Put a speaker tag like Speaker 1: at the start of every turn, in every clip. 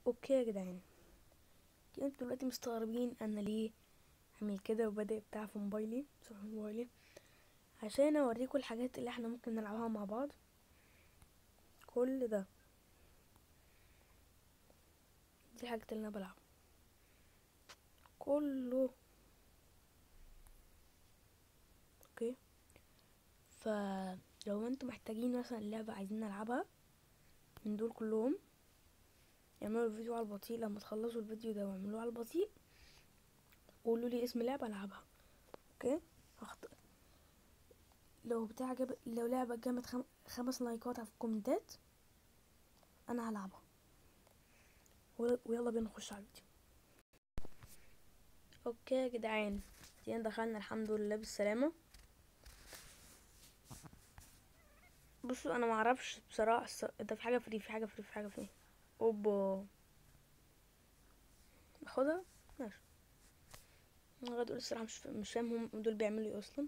Speaker 1: اوكي يا جدعان كده انتوا دلوقتي مستغربين انا ليه عامل كده وبادئ بتاع في موبايلي صح موبايلي عشان اوريكم الحاجات اللي احنا ممكن نلعبها مع بعض كل ده دي الحاجات اللي انا بلعبها كله اوكي فلو انتوا محتاجين مثلا لعبة عايزين نلعبها من دول كلهم اعملوا الفيديو على البطيء لما تخلصوا الفيديو ده واعملوه على البطيء قولوا لي اسم لعبة العبها اوكي هخط... لو بتاع جاب... لو لعبة جابت خم... خمس لايكات في الكومنتات انا هلعبها و... ويلا بينا نخش على الفيديو اوكي يا جدعان دي دخلنا الحمد لله بالسلامة بصوا انا معرفش بصراحة الص- ده في حاجة فري في حاجة فري في حاجة فري اوبا باخدها ماشي لغاية دول الصراحة مش مش فاهم هم دول بيعملوا ايه اصلا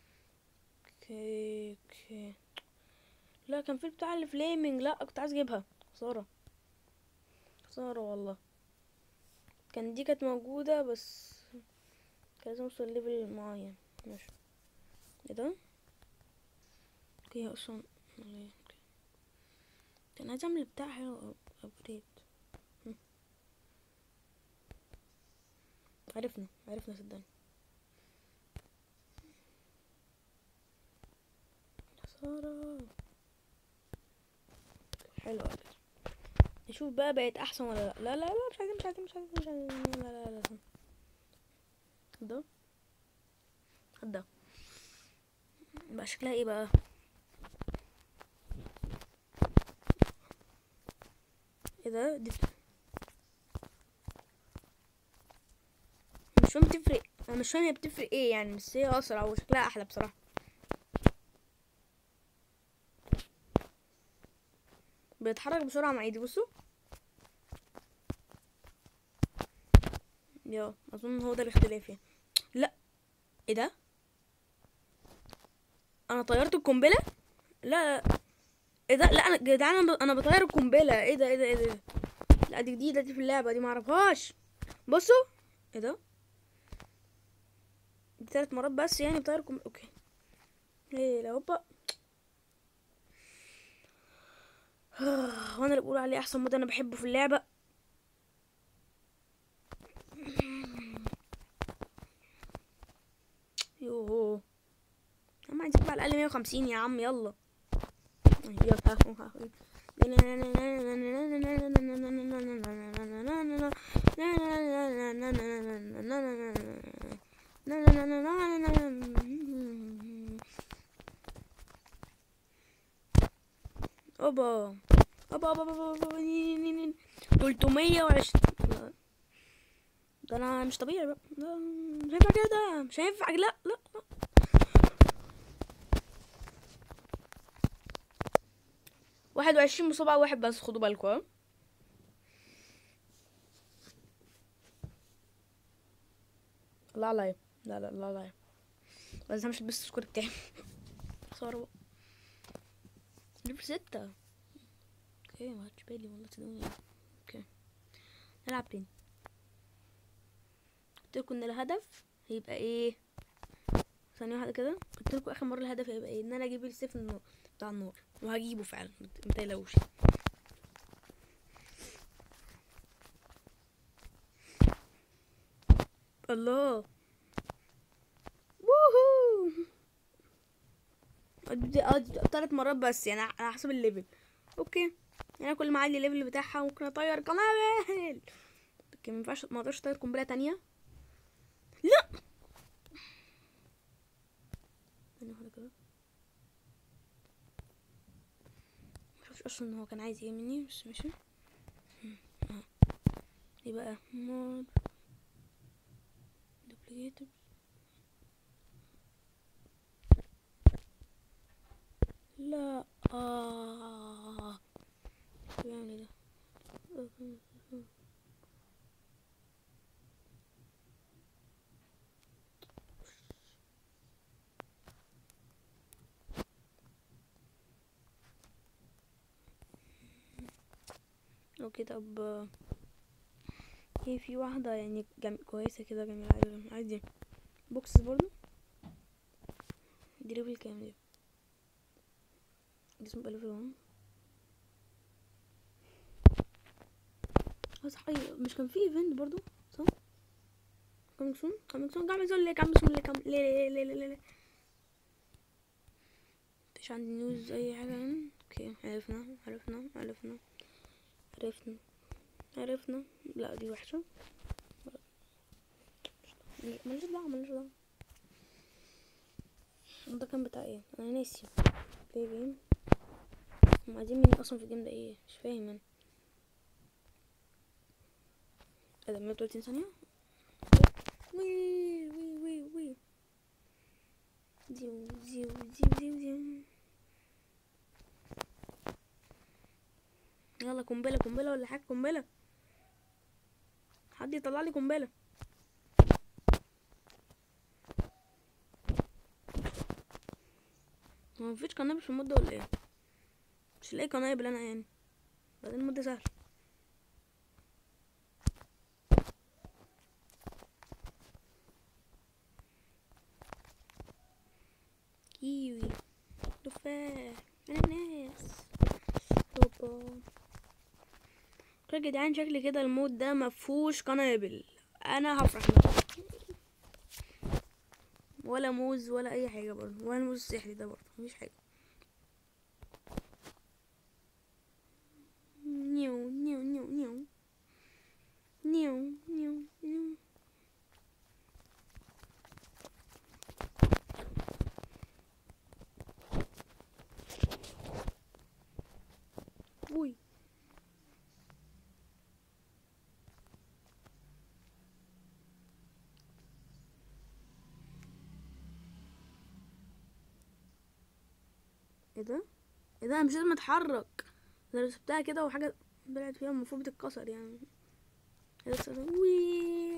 Speaker 1: اوكي اوكي لا كان في بتاع الفليمنج لا كنت عايز اجيبها خسارة خسارة والله كان دي كانت موجودة بس كان لازم اوصل ليفل معين ماشي ايه ده اوكي هي اصلا اوكي. كان عايز اعمل بتاع حلو ابديت عرفنا عرفنا صدقني خسارة حلو أوي. نشوف بقى بقت احسن ولا لا لا لا لا مش عايزين مش عايزين مش عايزين مش عايزين لا لا لا ده ده بقى شكلها ايه بقى ايه ده دي مش فاهم بتفرق انا مش فاهم هي بتفرق ايه يعني بس هي اسرع وشكلها احلى بصراحه بيتحرك بسرعه مع ايدي بصوا يا اظن هو ده الاختلاف يعني لا ايه ده انا طيرت القنبله لا لا ايه ده لا انا يا جدعان انا ب- انا بطير القنبله ايه ده ايه ده ايه ده لا دي جديده دي في اللعبه دي معرفهاش بصوا ايه ده دي ثلاث مرات بس يعني بطير القنبله اوكي ايه لا هوبا وانا اللي بقول عليه احسن مود انا بحبه في اللعبه يوه يا عم عايزين بقى على الاقل 150 يا عم يلا اوبا اوبا اوبا اوبا 320 ده انا مش طبيعي بقى ده مش هينفع كده مش هينفع لا لا لا واحد وعشرين بصبع واحد بس خدوا بالكوا ها. الله عليا لا لا الله عليا بس مش بس السكور بتاعي خسارة بقى ليفل ستة اوكي ما خدتش بالي والله تصدقوني اوكي نلعب تاني قلت لكم ان الهدف هيبقى ايه ثانية واحدة كده قلت لكم اخر مرة الهدف هيبقى ايه ان انا اجيب السيف النور بتاع النار وهجيبه فعلا مت- متقلقوش الله ووهو أدي- أدي- تلات مرات بس يعني على حسب الليفل اوكي يعني انا كل ما اعلي الليفل بتاعها ممكن اطير قنابل لكن ما ينفعش ما اقدرش اطير قنبله تانية لا ثانية واحدة كده معرفش اصلا ان هو كان عايز ايه مني بس ماشي هم، اه. ايه بقى مود دوبليكيتد لا اه بيعمل ايه ده اوكي طب هي في واحدة يعني جم... كويسة كده جميلة عادي عادي بوكسز برضو دي ليفل كام دي جسم بقى ليفل 1 اه صح أيوة، مش كان في ايفنت برضو صح كامينج سون كامينج سون كامينج سون ليه كامينج سون ليه كام ليه ليه ليه ليه ليه مفيش عندي نيوز اي حاجة يعني اوكي عرفنا عرفنا عرفنا عرفنا عرفنا لا دي وحشة ماليش دعوة ماليش دعوة ده كان بتاع ايه انا ناسي بلاي جيم هم عايزين مني اصلا في الجيم ده ايه مش فاهم انا ايه ده 130 ثانية وي وي وي وي زيو زيو زيو زيو زيو يلا قنبلة قنبلة ولا حاجة قنبلة حد يطلع لي قنبلة هو مفيش قنابل في المدة ولا ايه مش لاقي قنابل انا يعني بعدين المدة سهلة كيوي تفاح اناناس هوبا يا جدعان شكلي كده المود ده مفهوش قنابل انا هفرح بقى. ولا موز ولا اي حاجه برضه ولا الموز السحري ده برضه مفيش حاجه نيو نيو نيو نيو نيو نيو نيو وي ايه ده ايه ده انا مش لازم اتحرك انا لو سبتها كده وحاجه طلعت فيها المفروض بتتكسر يعني إيه ده استنى. وي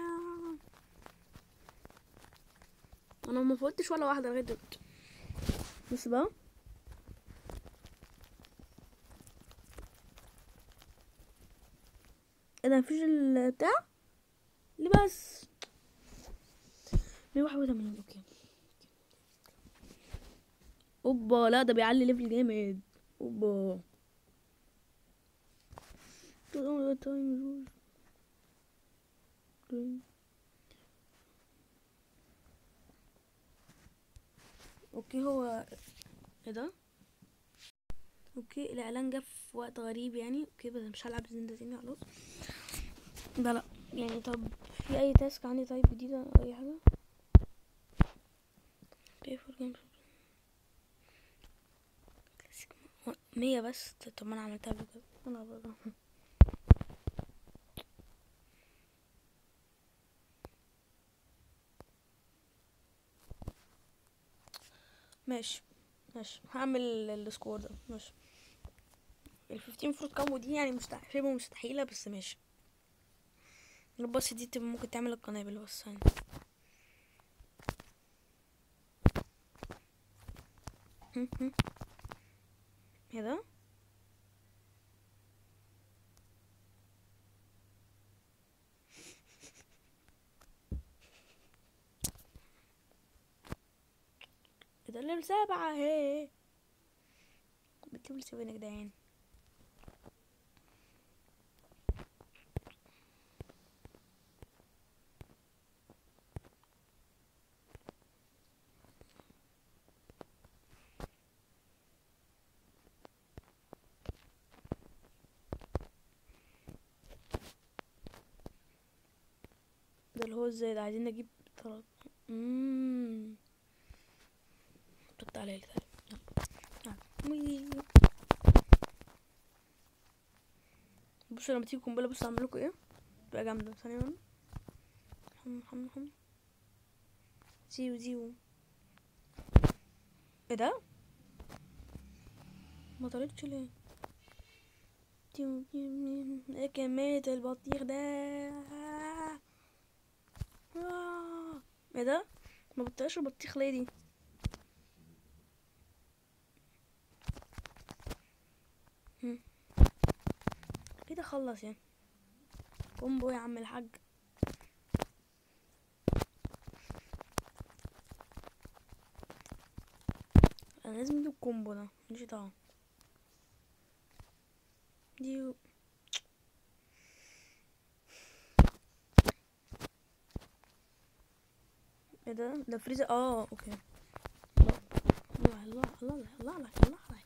Speaker 1: انا ما فوتش ولا واحده لغايه دلوقتي بص بقى ايه ده مفيش البتاع ليه بس مية واحد وتمانين اوكي اوبا لا ده بيعلي ليفل جامد اوبا اوكي هو ايه ده اوكي الاعلان جه في وقت غريب يعني اوكي بس مش هلعب زين ده تاني خلاص ده لا يعني طب في اي تاسك عندي طيب جديدة أو اي حاجة اوكي فور جيمز مية بس طب ما انا عملتها قبل كده انا بقى. ماشي ماشي هعمل السكور ده ماشي ال 15 فروت كامو دي يعني مستحيل شبه مستحيلة بس ماشي الباص دي تبقى ممكن تعمل القنابل بس يعني هم هم. ايه ده ايه ده ليفل سبعة اهي بتليفل سبعة يا جدعان ده اللي هو ازاي ده عايزين نجيب طلب امم طب تعالى لي تعالى يلا. وي. بصوا لما تيجي قنبله بصوا اعمل لكم ايه تبقى جامده ثانيه واحدة. حم حم حم زيو زيو ايه ده ما طلعتش ليه تيو- تيو- ايه كمية البطيخ ده آه. ايه ده ما بطيقش البطيخ ليه دي هم. كده خلص يعني كومبو يا عم الحاج انا لازم اجيب كومبو ده مش دعوه دي ايه ده ده فريزر اه اوكي الله الله الله الله الله الله الله الله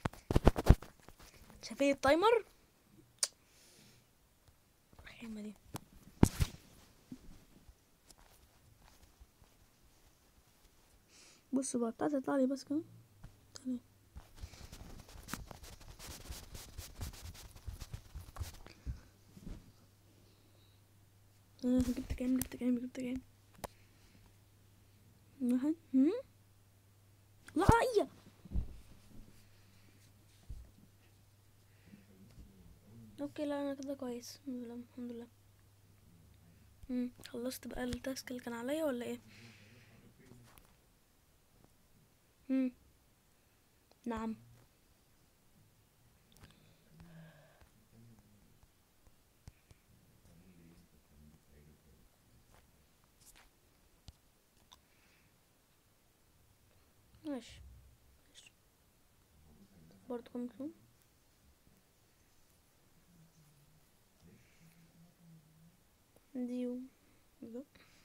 Speaker 1: شايفين التايمر الخيمة دي بص بقى بتاعتي تطلع لي بس كده تمام آه، جبت كام جبت كام جبت كام واحد هم لا ايه اوكي لا انا كده كويس الحمد لله الحمد لله امم خلصت بقى التاسك اللي كان عليا ولا ايه امم نعم ماشي ماشي برضه كم كم ديو ده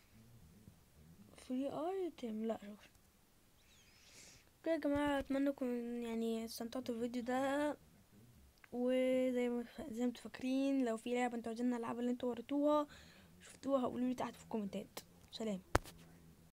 Speaker 1: فري ايتم لا شكرا كده يا جماعة اتمنى انكم يعني استمتعتوا بالفيديو ده وزي ما زي ما انتوا فاكرين لو في لعبة انتوا عايزين العبها اللي انتوا وريتوها شفتوها قولوا لي تحت في الكومنتات سلام